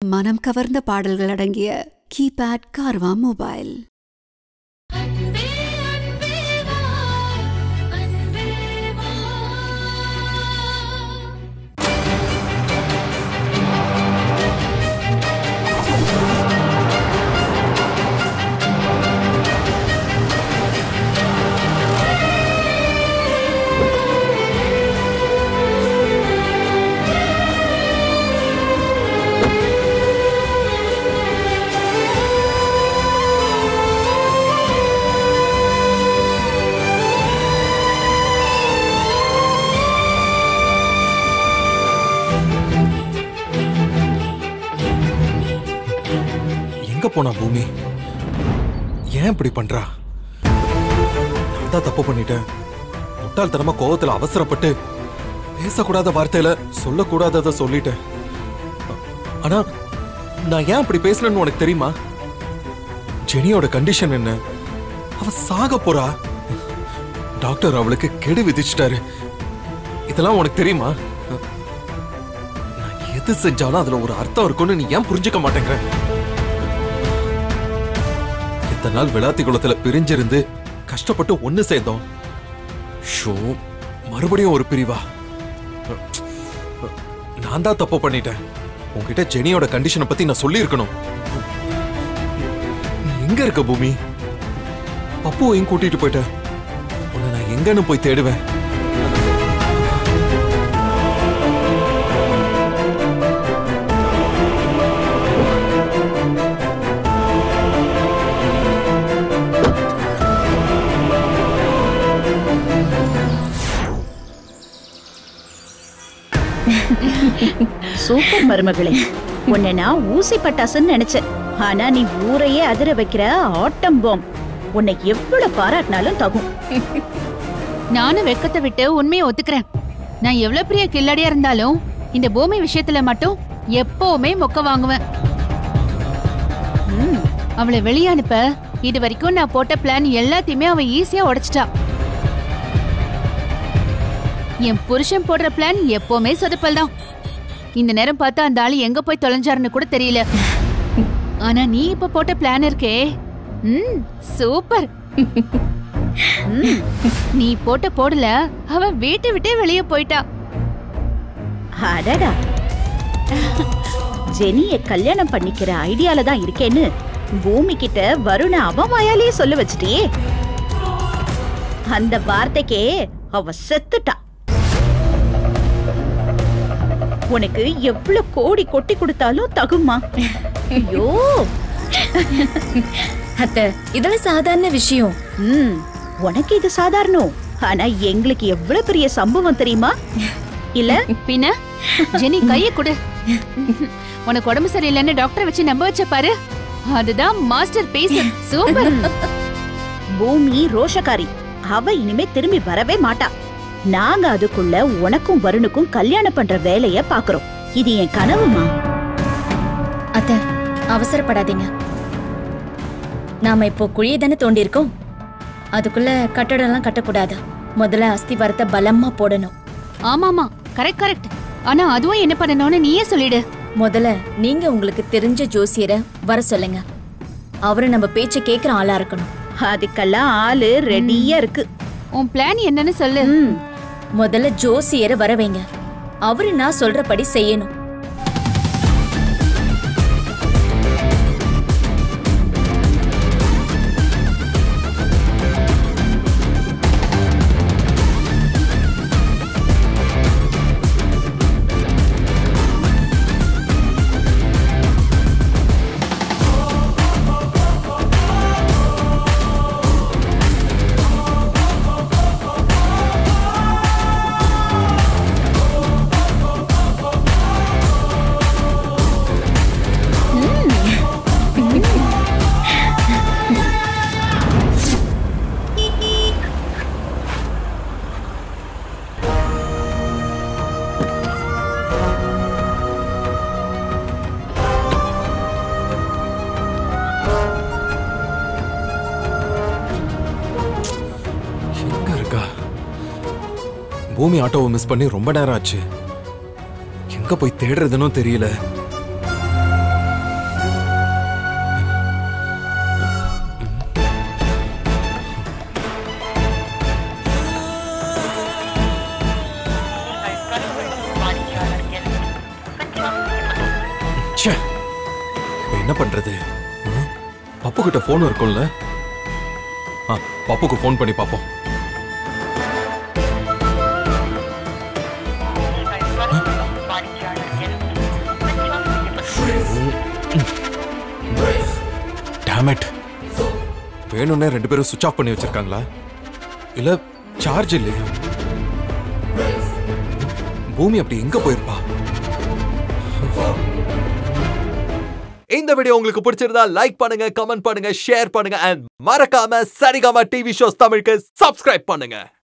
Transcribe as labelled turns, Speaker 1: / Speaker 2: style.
Speaker 1: மனம் கவர்ந்த பாடல்கள் அடங்கிய கீபேட் கார்வா மொபைல்
Speaker 2: அன்பே அன்பே வா அன்பே வா
Speaker 3: எங்க போனா பூமி ஏன் இப்படி பண்றா நான் தான் தப்பு பண்ணிட்டேன் முட்டாள்தனமா கோவத்துல அவசரப்பட்டு பேசக்கூடாத வார்த்தையில சொல்லக்கூடாதத சொல்லிட்டேன் ஆனா நான் ஏன் அப்படி பேசுனேன்னு உனக்கு தெரியுமா ஜெனியோட கண்டிஷன் என்ன அவ சாக போறா டாக்டர் அவளுக்கு கெடு விதிச்சிட்டாரு இதெல்லாம் உனக்கு தெரியுமா நான் எது செஞ்சாலும் அதுல ஒரு அர்த்தம் இருக்கும்னு நீ ஏன் புரிஞ்சுக்க மாட்டேங்கிற இத்தனை நாள் விளாத்தி குளத்துல பிரிஞ்சிருந்து கஷ்டப்பட்டு ஒண்ணு சேர்ந்தோம் ஷோ மறுபடியும் ஒரு பிரிவா நான் தான் தப்பு பண்ணிட்டேன் உன்கிட்ட ஜெனியோட கண்டிஷனை பத்தி நான் சொல்லி இருக்கணும் நீ எங்க இருக்க பூமி பப்புவையும் கூட்டிட்டு போயிட்ட உன்னை நான் எங்கன்னு போய் தேடுவேன்
Speaker 4: சூப்பர் மருமகளே உன்னை நான் ஊசி பட்டாசுன்னு நினைச்சேன் ஆனா நீ ஊரையே அதிர வைக்கிற ஆட்டம் பாம் உன்னை எவ்வளவு பாராட்டினாலும் தகும்
Speaker 5: நானும் வெக்கத்தை விட்டு உண்மையை ஒத்துக்கிறேன் நான் எவ்வளவு பெரிய கில்லாடியா இருந்தாலும் இந்த பூமி விஷயத்துல மட்டும் எப்பவுமே மொக்க வாங்குவேன்
Speaker 4: ம்,
Speaker 5: அவளை வெளிய அனுப்ப இது வரைக்கும் நான் போட்ட பிளான் எல்லாத்தையுமே அவ ஈஸியா உடைச்சிட்டா என் புருஷன் போடுற பிளான் எப்பவுமே சொதப்பல் தான் இந்த நேரம் பார்த்தா அந்த ஆளு எங்க போய் தொலைஞ்சாருன்னு கூட தெரியல ஆனா நீ இப்ப போட்ட பிளான் இருக்கே ம் சூப்பர்
Speaker 4: ம்.
Speaker 5: நீ போட்ட போடல அவ வீட்டை விட்டே வெளியே போயிட்டா
Speaker 4: அடடா ஜெனிய கல்யாணம் பண்ணிக்கிற ஐடியால தான் இருக்கேன்னு பூமி கிட்ட வருண அவன் வாயாலேயே சொல்ல வச்சிட்டியே அந்த வார்த்தைக்கே அவ செத்துட்டா உனக்கு எவ்வளவு கோடி கொட்டி கொடுத்தாலும் தகுமா ஐயோ
Speaker 6: அத்தை இதெல்லாம் சாதாரண விஷயம்
Speaker 4: ம் உனக்கு இது சாதாரணம் ஆனா எங்களுக்கு எவ்வளவு பெரிய சம்பவம் தெரியுமா இல்ல
Speaker 5: பின்ன ஜெனி கைய கொடு உனக்கு உடம்பு சரியில்லைன்னு டாக்டர் வச்சு நம்ப வச்ச பாரு அதுதான் மாஸ்டர் பீஸ் சூப்பர்
Speaker 4: பூமி ரோஷக்காரி அவ இனிமே திரும்பி வரவே மாட்டா நாங்க அதுக்குள்ள உனக்கும் வருணுக்கும் கல்யாணம் பண்ற வேலைய பாக்குறோம் இது என் கனவுமா
Speaker 6: அத்தை அவசரப்படாதீங்க நாம இப்போ குழியை தானே தோண்டியிருக்கோம் அதுக்குள்ள கட்டடம்லாம் கட்டக்கூடாது முதல்ல அஸ்திவாரத்தை பலமா போடணும்
Speaker 5: ஆமாமா கரெக்ட் கரெக்ட் ஆனா அதுவும் என்ன பண்ணணும்னு நீயே சொல்லிடு
Speaker 6: முதல்ல நீங்க உங்களுக்கு தெரிஞ்ச ஜோசியரை வர சொல்லுங்க அவரு நம்ம பேச்ச கேக்குற ஆளா இருக்கணும்
Speaker 4: அதுக்கெல்லாம் ஆளு ரெடியா இருக்கு
Speaker 5: உன் பிளான் என்னன்னு சொல்லு
Speaker 4: ம்,
Speaker 6: முதல்ல ஜோசியரை வர வைங்க அவரு நான் சொல்றபடி செய்யணும்
Speaker 3: எங்க இருக்கா பூமி ஆட்டோவை மிஸ் பண்ணி ரொம்ப நேரம் ஆச்சு எங்க போய் தேடுறதுன்னு தெரியல ச்சே இப்ப என்ன பண்றது ம்? பப்பு கிட்ட போன் இருக்கும்ல ஆ, பப்புக்கு ஃபோன் பண்ணி பார்ப்போம் Damn it. வேணும்னே ரெண்டு பேரும் சுவிட்ச் ஆஃப் பண்ணி வச்சிருக்காங்களா இல்ல சார்ஜ் இல்லையா பூமி அப்படி எங்க போயிருப்பா
Speaker 7: இந்த வீடியோ உங்களுக்கு பிடிச்சிருந்தா லைக் பண்ணுங்க கமெண்ட் பண்ணுங்க ஷேர் பண்ணுங்க அண்ட் மறக்காம சரிகமா டிவி ஷோஸ் தமிழுக்கு சப்ஸ்கிரைப் பண்ணுங்க